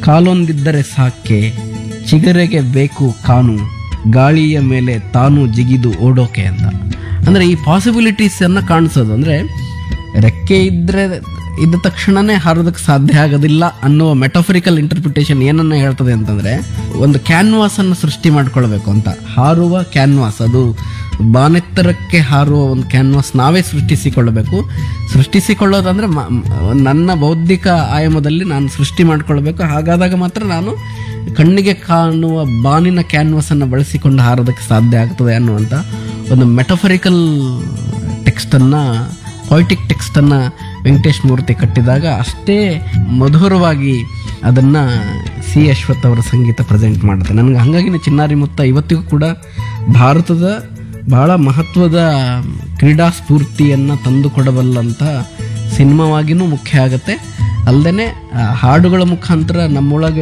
ಕಾಲೊಂದಿದ್ದರೆ ಸಾಕೆ ಚಿಗರೆಗೆ ಬೇಕು ಕಾನು ಗಾಳಿಯ ಮೇಲೆ ತಾನು ಜಿಗಿದು ಓಡೋಕೆ ಅಂತ ಅಂದರೆ ಈ ಪಾಸಿಬಿಲಿಟೀಸ್ ಅನ್ನ ಕಾಣಿಸೋದು ಅಂದರೆ ರೆಕ್ಕೆ ಇದ್ದರೆ ಇದ್ದ ತಕ್ಷಣನೇ ಹಾರೋದಕ್ಕೆ ಸಾಧ್ಯ ಆಗೋದಿಲ್ಲ ಅನ್ನುವ ಮೆಟಫರಿಕಲ್ ಇಂಟರ್ಪ್ರಿಟೇಷನ್ ಏನನ್ನ ಹೇಳ್ತದೆ ಅಂತಂದ್ರೆ ಒಂದು ಕ್ಯಾನ್ವಾಸ್ ಅನ್ನು ಸೃಷ್ಟಿ ಮಾಡ್ಕೊಳ್ಬೇಕು ಅಂತ ಹಾರುವ ಕ್ಯಾನ್ವಾಸ್ ಅದು ಬಾನೆತ್ತರಕ್ಕೆ ಹಾರುವ ಒಂದು ಕ್ಯಾನ್ವಾಸ್ ನಾವೇ ಸೃಷ್ಟಿಸಿಕೊಳ್ಳಬೇಕು ಸೃಷ್ಟಿಸಿಕೊಳ್ಳೋದಂದ್ರೆ ಮ- ಮ- ನನ್ನ ಬೌದ್ಧಿಕ ಆಯಾಮದಲ್ಲಿ ನಾನು ಸೃಷ್ಟಿ ಮಾಡ್ಕೊಳ್ಬೇಕು ಹಾಗಾದಾಗ ಮಾತ್ರ ನಾನು ಕಣ್ಣಿಗೆ ಕಾಣುವ ಬಾನಿನ ಕ್ಯಾನ್ವಾಸ್ ಅನ್ನು ಬಳಸಿಕೊಂಡು ಹಾರೋದಕ್ಕೆ ಸಾಧ್ಯ ಆಗ್ತದೆ ಅನ್ನುವಂಥ ಒಂದು ಮೆಟಫರಿಕಲ್ ಟೆಕ್ಸ್ಟನ್ನು ಪೊಯಿಟಿಕ್ ಟೆಕ್ಸ್ಟನ್ನು ವೆಂಕಟೇಶ್ ಮೂರ್ತಿ ಕಟ್ಟಿದಾಗ ಅಷ್ಟೇ ಮಧುರವಾಗಿ ಅದನ್ನು ಸಿ ಅಶ್ವಥ್ ಅವರ ಸಂಗೀತ ಪ್ರೆಸೆಂಟ್ ಮಾಡುತ್ತೆ ನನಗೆ ಹಾಗಾಗಿನೇ ಚಿನ್ನಾರಿ ಮುತ್ತ ಇವತ್ತಿಗೂ ಕೂಡ ಭಾರತದ ಬಹಳ ಮಹತ್ವದ ಕ್ರೀಡಾ ಸ್ಫೂರ್ತಿಯನ್ನು ತಂದುಕೊಡಬಲ್ಲಂಥ ಸಿನಿಮಾವಾಗಿನೂ ಮುಖ್ಯ ಆಗುತ್ತೆ ಅಲ್ಲದೆ ಹಾಡುಗಳ ಮುಖಾಂತರ ನಮ್ಮೊಳಗೆ